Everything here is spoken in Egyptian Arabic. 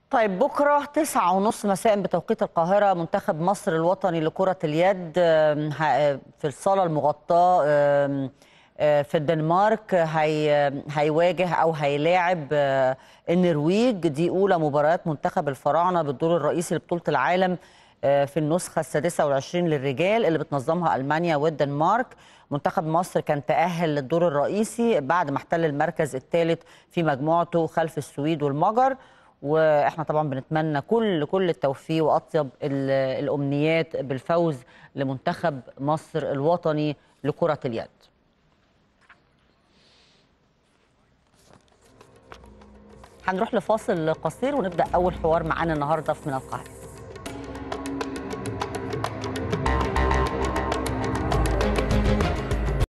طيب بكرة تسعة ونص مساء بتوقيت القاهرة منتخب مصر الوطني لكرة اليد آم، ه- في الصالة المغطاة آم، آه، في الدنمارك هي هيواجه أو هيلاعب آه، النرويج دي أولى مباريات منتخب الفراعنة بالدور الرئيسي لبطولة العالم آه، في النسخة السادسة والعشرين للرجال اللي بتنظمها ألمانيا والدنمارك منتخب مصر كان تأهل للدور الرئيسي بعد ما احتل المركز الثالث في مجموعته خلف السويد والمجر واحنا طبعا بنتمنى كل كل التوفيق واطيب ال- الامنيات بالفوز لمنتخب مصر الوطني لكرة اليد هنروح لفاصل قصير ونبدأ أول حوار معانا النهاردة في من القاهرة